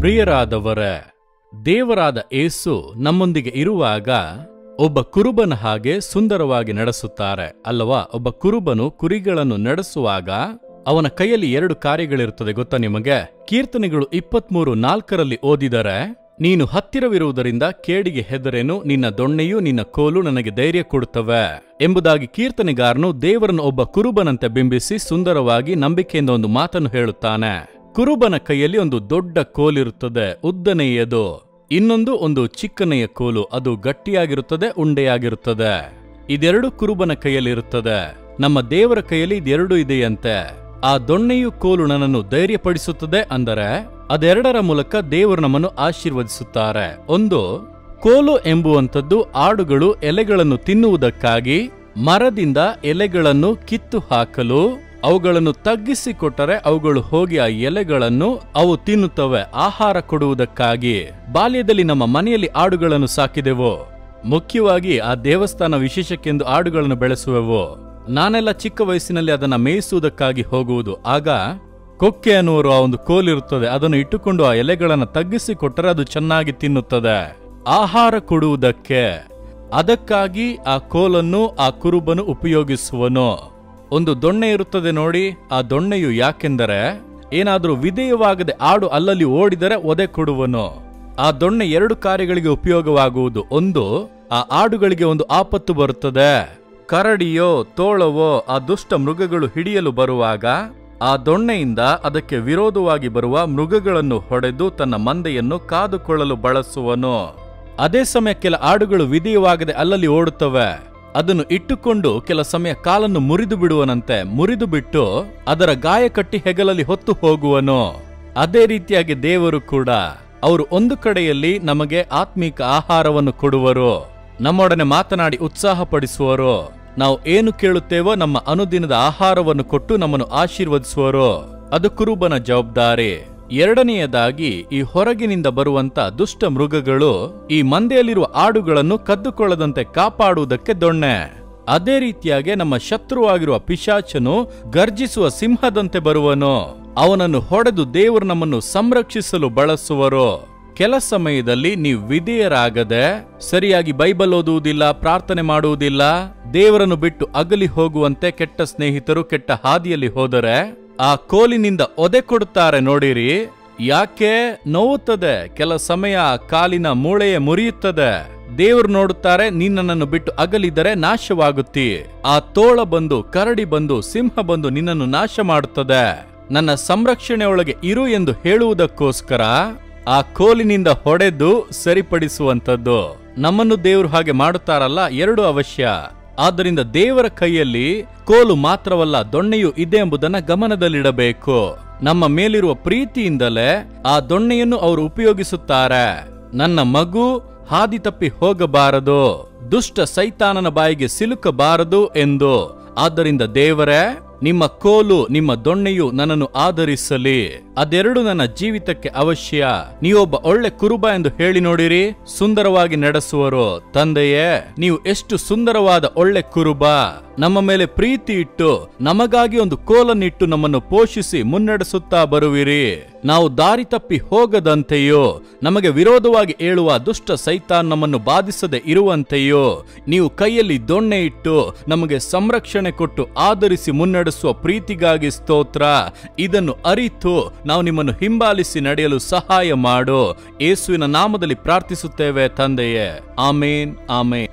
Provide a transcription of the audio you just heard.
ಪ್ರಿಯರಾದವರೇ ದೇವರಾದ ಏಸು ನಮ್ಮೊಂದಿಗೆ ಇರುವಾಗ ಒಬ್ಬ ಕುರುಬನ ಹಾಗೆ ಸುಂದರವಾಗಿ ನಡೆಸುತ್ತಾರೆ ಅಲ್ಲವಾ ಒಬ್ಬ ಕುರುಬನು ಕುರಿಗಳನ್ನು ನಡೆಸುವಾಗ ಅವನ ಕೈಯಲ್ಲಿ ಎರಡು ಕಾರ್ಯಗಳಿರುತ್ತದೆ ಗೊತ್ತಾ ನಿಮಗೆ ಕೀರ್ತನೆಗಳು ಇಪ್ಪತ್ಮೂರು ನಾಲ್ಕರಲ್ಲಿ ಓದಿದರೆ ನೀನು ಹತ್ತಿರವಿರುವುದರಿಂದ ಕೇಡಿಗೆ ಹೆದರೇನು ನಿನ್ನ ದೊಣ್ಣೆಯೂ ನಿನ್ನ ಕೋಲು ನನಗೆ ಧೈರ್ಯ ಕೊಡುತ್ತವೆ ಎಂಬುದಾಗಿ ಕೀರ್ತನೆಗಾರನು ದೇವರನ್ನು ಒಬ್ಬ ಕುರುಬನಂತೆ ಬಿಂಬಿಸಿ ಸುಂದರವಾಗಿ ನಂಬಿಕೆಯಿಂದ ಒಂದು ಮಾತನ್ನು ಹೇಳುತ್ತಾನೆ ಕುರುಬನ ಕೈಯಲ್ಲಿ ಒಂದು ದೊಡ್ಡ ಕೋಲಿರುತ್ತದೆ ಉದ್ದನೆಯದು ಇನ್ನೊಂದು ಒಂದು ಚಿಕ್ಕನೆಯ ಕೋಲು ಅದು ಗಟ್ಟಿಯಾಗಿರುತ್ತದೆ ಉಂಡೆಯಾಗಿರುತ್ತದೆ ಇದೆರಡು ಕುರುಬನ ಕೈಯಲ್ಲಿರುತ್ತದೆ ನಮ್ಮ ದೇವರ ಕೈಯಲ್ಲಿ ಇದೆರಡು ಇದೆಯಂತೆ ಆ ದೊಣ್ಣೆಯು ಕೋಲು ನನ್ನನ್ನು ಧೈರ್ಯಪಡಿಸುತ್ತದೆ ಅಂದರೆ ಅದೆರಡರ ಮೂಲಕ ದೇವರು ನಮ್ಮನ್ನು ಆಶೀರ್ವದಿಸುತ್ತಾರೆ ಒಂದು ಕೋಲು ಎಂಬುವಂಥದ್ದು ಆಡುಗಳು ಎಲೆಗಳನ್ನು ತಿನ್ನುವುದಕ್ಕಾಗಿ ಮರದಿಂದ ಎಲೆಗಳನ್ನು ಕಿತ್ತು ಹಾಕಲು ಅವುಗಳನ್ನು ತಗ್ಗಿಸಿಕೊಟ್ಟರೆ ಅವುಗಳು ಹೋಗಿ ಆ ಎಲೆಗಳನ್ನು ಅವು ತಿನ್ನುತ್ತವೆ ಆಹಾರ ಕೊಡುವುದಕ್ಕಾಗಿ ಬಾಲ್ಯದಲ್ಲಿ ನಮ್ಮ ಮನೆಯಲ್ಲಿ ಆಡುಗಳನ್ನು ಸಾಕಿದೆವು ಮುಖ್ಯವಾಗಿ ಆ ದೇವಸ್ಥಾನ ವಿಶೇಷಕ್ಕೆಂದು ಆಡುಗಳನ್ನು ಬೆಳೆಸುವೆವು ನಾನೆಲ್ಲ ಚಿಕ್ಕ ವಯಸ್ಸಿನಲ್ಲಿ ಅದನ್ನ ಮೇಯಿಸುವುದಕ್ಕಾಗಿ ಹೋಗುವುದು ಆಗ ಕೊಕ್ಕೆ ಅನ್ನುವರು ಆ ಒಂದು ಕೋಲಿರುತ್ತದೆ ಅದನ್ನು ಇಟ್ಟುಕೊಂಡು ಆ ಎಲೆಗಳನ್ನು ತಗ್ಗಿಸಿ ಕೊಟ್ಟರೆ ಅದು ಚೆನ್ನಾಗಿ ತಿನ್ನುತ್ತದೆ ಆಹಾರ ಕೊಡುವುದಕ್ಕೆ ಅದಕ್ಕಾಗಿ ಆ ಕೋಲನ್ನು ಆ ಕುರುಬನು ಉಪಯೋಗಿಸುವನು ಒಂದು ದೊಣ್ಣೆ ಇರುತ್ತದೆ ನೋಡಿ ಆ ದೊಣ್ಣೆಯು ಯಾಕೆಂದರೆ ಏನಾದರೂ ವಿಧೇಯವಾಗದೆ ಆಡು ಅಲ್ಲಲ್ಲಿ ಓಡಿದರೆ ಒದೆ ಕೊಡುವನು ಆ ದೊಣ್ಣೆ ಎರಡು ಕಾರ್ಯಗಳಿಗೆ ಉಪಯೋಗವಾಗುವುದು ಒಂದು ಆ ಆಡುಗಳಿಗೆ ಒಂದು ಆಪತ್ತು ಬರುತ್ತದೆ ಕರಡಿಯೋ ತೋಳವೋ ಆ ದುಷ್ಟ ಮೃಗಗಳು ಹಿಡಿಯಲು ಬರುವಾಗ ಆ ದೊಣ್ಣೆಯಿಂದ ಅದಕ್ಕೆ ವಿರೋಧವಾಗಿ ಬರುವ ಮೃಗಗಳನ್ನು ಹೊಡೆದು ತನ್ನ ಮಂದೆಯನ್ನು ಕಾದುಕೊಳ್ಳಲು ಬಳಸುವನು ಅದೇ ಸಮಯ ಕೆಲ ಆಡುಗಳು ವಿಧಿಯವಾಗದೆ ಅಲ್ಲಲ್ಲಿ ಓಡುತ್ತವೆ ಅದನ್ನು ಇಟ್ಟುಕೊಂಡು ಕೆಲ ಸಮಯ ಕಾಲನ್ನು ಮುರಿದು ಬಿಡುವನಂತೆ ಮುರಿದು ಬಿಟ್ಟು ಅದರ ಗಾಯ ಕಟ್ಟಿ ಹೆಗಲಲ್ಲಿ ಹೊತ್ತು ಹೋಗುವನು ಅದೇ ರೀತಿಯಾಗಿ ದೇವರು ಕೂಡ ಅವರು ಒಂದು ಕಡೆಯಲ್ಲಿ ನಮಗೆ ಆತ್ಮೀಕ ಆಹಾರವನ್ನು ಕೊಡುವರು ನಮ್ಮೊಡನೆ ಮಾತನಾಡಿ ಉತ್ಸಾಹಪಡಿಸುವರು ನಾವು ಏನು ಕೇಳುತ್ತೇವೋ ನಮ್ಮ ಅನುದಿನದ ಆಹಾರವನ್ನು ಕೊಟ್ಟು ನಮ್ಮನ್ನು ಆಶೀರ್ವದಿಸುವರು ಅದು ಕುರುಬನ ಜವಾಬ್ದಾರಿ ಎರಡನೆಯದಾಗಿ ಈ ಹೊರಗಿನಿಂದ ಬರುವಂತ ದುಷ್ಟ ಮೃಗಗಳು ಈ ಮಂದೆಯಲ್ಲಿರುವ ಆಡುಗಳನ್ನು ಕದ್ದುಕೊಳ್ಳದಂತೆ ಕಾಪಾಡುವುದಕ್ಕೆ ದೊಣ್ಣೆ ಅದೇ ರೀತಿಯಾಗಿ ನಮ್ಮ ಶತ್ರುವಾಗಿರುವ ಪಿಶಾಚನು ಗರ್ಜಿಸುವ ಸಿಂಹದಂತೆ ಬರುವನು ಅವನನ್ನು ಹೊಡೆದು ದೇವರು ನಮ್ಮನ್ನು ಸಂರಕ್ಷಿಸಲು ಬಳಸುವರು ಕೆಲ ಸಮಯದಲ್ಲಿ ನೀವು ವಿಧೇಯರಾಗದೆ ಸರಿಯಾಗಿ ಬೈಬಲ್ ಓದುವುದಿಲ್ಲ ಪ್ರಾರ್ಥನೆ ಮಾಡುವುದಿಲ್ಲ ದೇವರನ್ನು ಬಿಟ್ಟು ಅಗಲಿ ಹೋಗುವಂತೆ ಕೆಟ್ಟ ಸ್ನೇಹಿತರು ಕೆಟ್ಟ ಹಾದಿಯಲ್ಲಿ ಹೋದರೆ ಆ ಕೋಲಿನಿಂದ ಒದೆ ಕೊಡುತ್ತಾರೆ ನೋಡಿರಿ ಯಾಕೆ ನೋವುತ್ತದೆ ಕೆಲ ಸಮಯ ಆ ಕಾಲಿನ ಮೂಳೆಯೇ ಮುರಿಯುತ್ತದೆ ದೇವರು ನೋಡುತ್ತಾರೆ ನೀನ್ ನನ್ನನ್ನು ಬಿಟ್ಟು ಅಗಲಿದರೆ ನಾಶವಾಗುತ್ತಿ ಆ ತೋಳ ಬಂದು ಕರಡಿ ಬಂದು ಸಿಂಹ ಬಂದು ನಿನ್ನನ್ನು ನಾಶ ಮಾಡುತ್ತದೆ ನನ್ನ ಸಂರಕ್ಷಣೆಯೊಳಗೆ ಇರು ಎಂದು ಹೇಳುವುದಕ್ಕೋಸ್ಕರ ಆ ಕೋಲಿನಿಂದ ಹೊಡೆದು ಸರಿಪಡಿಸುವಂತದ್ದು ನಮ್ಮನ್ನು ದೇವರು ಹಾಗೆ ಮಾಡುತ್ತಾರಲ್ಲ ಎರಡು ಅವಶ್ಯ ಆದ್ದರಿಂದ ದೇವರ ಕೈಯಲ್ಲಿ ಕೋಲು ಮಾತ್ರವಲ್ಲ ದೊಣ್ಣೆಯು ಇದೆ ಎಂಬುದನ್ನ ಗಮನದಲ್ಲಿಡಬೇಕು ನಮ್ಮ ಮೇಲಿರುವ ಪ್ರೀತಿಯಿಂದಲೇ ಆ ದೊಣ್ಣೆಯನ್ನು ಅವರು ಉಪಯೋಗಿಸುತ್ತಾರೆ ನನ್ನ ಮಗು ಹಾದಿ ತಪ್ಪಿ ಹೋಗಬಾರದು ದುಷ್ಟ ಸೈತಾನನ ಬಾಯಿಗೆ ಸಿಲುಕಬಾರದು ಎಂದು ಆದ್ದರಿಂದ ದೇವರೇ ನಿಮ್ಮ ಕೋಲು ನಿಮ್ಮ ದೊಣ್ಣೆಯು ನನ್ನನ್ನು ಆಧರಿಸಲಿ ಅದೆರಡು ನನ್ನ ಜೀವಿತಕ್ಕೆ ಅವಶ್ಯ ನೀವೊಬ್ಬ ಒಳ್ಳೆ ಕುರುಬ ಎಂದು ಹೇಳಿ ನೋಡಿರಿ ಸುಂದರವಾಗಿ ನಡೆಸುವರು ತಂದೆಯೇ ನೀವು ಎಷ್ಟು ಸುಂದರವಾದ ಒಳ್ಳೆ ಕುರುಬ ನಮ್ಮ ಮೇಲೆ ಪ್ರೀತಿ ಇಟ್ಟು ನಮಗಾಗಿ ಒಂದು ಕೋಲನ್ನಿಟ್ಟು ನಮ್ಮನ್ನು ಪೋಷಿಸಿ ಮುನ್ನಡೆಸುತ್ತಾ ಬರುವಿರಿ ನಾವು ದಾರಿ ತಪ್ಪಿ ಹೋಗದಂತೆಯೋ ನಮಗೆ ವಿರೋಧವಾಗಿ ಏಳುವ ದುಷ್ಟ ಸೈತಾನ್ ನಮ್ಮನ್ನು ಬಾಧಿಸದೆ ಇರುವಂತೆಯೋ ನೀವು ಕೈಯಲ್ಲಿ ದೊಣ್ಣೆ ಇಟ್ಟು ನಮಗೆ ಸಂರಕ್ಷಣೆ ಕೊಟ್ಟು ಆಧರಿಸಿ ಮುನ್ನಡೆಸುವ ಪ್ರೀತಿಗಾಗಿ ಸ್ತೋತ್ರ ಇದನ್ನು ಅರಿತು ನಾವು ನಿಮ್ಮನ್ನು ಹಿಂಬಾಲಿಸಿ ನಡೆಯಲು ಸಹಾಯ ಮಾಡು ಯೇಸುವಿನ ನಾಮದಲ್ಲಿ ಪ್ರಾರ್ಥಿಸುತ್ತೇವೆ ತಂದೆಯೇ ಆಮೇನ್ ಆಮೇನ್